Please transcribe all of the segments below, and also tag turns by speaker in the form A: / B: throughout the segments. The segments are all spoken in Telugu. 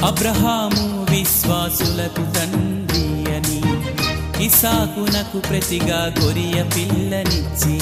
A: అబ్రహాము విశ్వాసులకు తండ్రి అని ఇసాకునకు ప్రతిగా గొరియ పిల్లనిచ్చి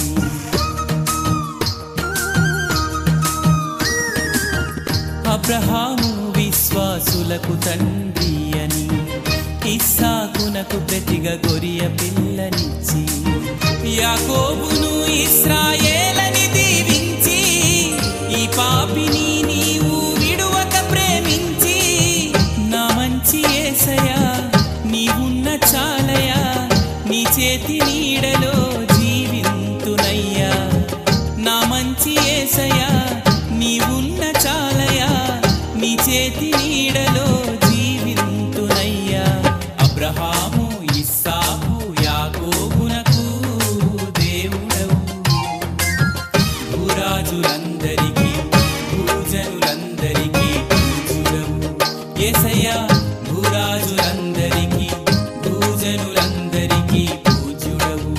A: అబ్రహాము విశ్వాసులకు తండ్రి అని ఇస్సాకునకు ప్రతిగా గొరియ పిల్లనిచ్చి యాకోబును ఇస్రాయేలని దీవించి ఈ పాపిని నీవు విడువక ప్రేమించి నా మంచి ఏసయా నీవున్న చాలయా నీ చేతి నీడలో జీవింతునయ్యా నా మంచి ఏసయా నీవున్న చాలయా నీ చేతి నీడలో జీవింతునయ్యా అబ్రహాము ఇస్సాకు యాకోబునకు దేవుడవు భూరాజులందరికీ భూజనులందరికీ పూజుడవు ఏసయ్యా భూరాజులందరికీ భూజనులందరికీ పూజుడవు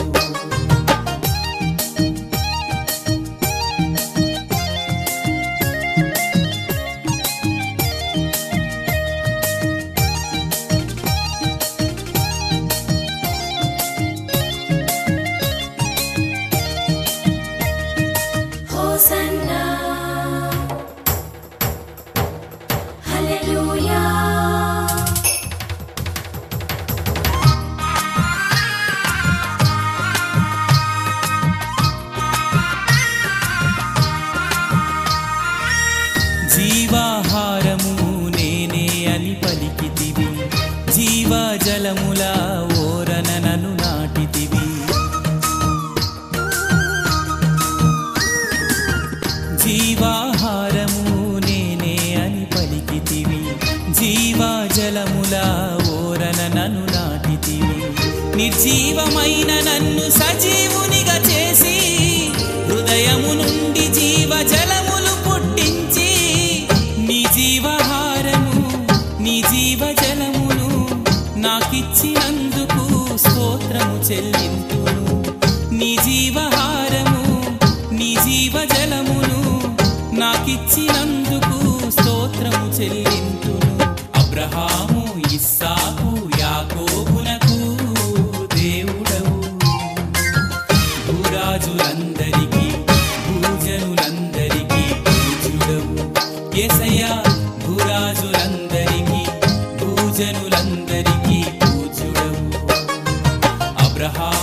B: Hosanna. Hallelujah.
A: జీవాహారము నేనే అని పలికితివి జీవజలముల ఓరన నన్ను నాటితివి జీవాహారము నేనే అని పలికితివి జీవజలముల ఓరన నన్ను నాటితివి నిర్జీవమైన నన్ను సజీవునిగా చేసి హృదయము నుండి జీవజలములు పుట్టించి నీ జీవహారము నీ జీవజలమును నాకిచ్చినందుకు స్తోత్రము చెల్లింతును నీ జీవహారము నీ జీవజలమును నాకిచ్చినందుకు స్తోత్రము చెల్లింతును అబ్రహాము ఇస్సాకు యాకోబునకు దేవుడవు భూరాజులందరికీ భూజనులందరికీ పూజుడవు ఏసయ్యా భూరాజులందరికీ భూజనులందరికీ పూజుడవు అబ్రహాము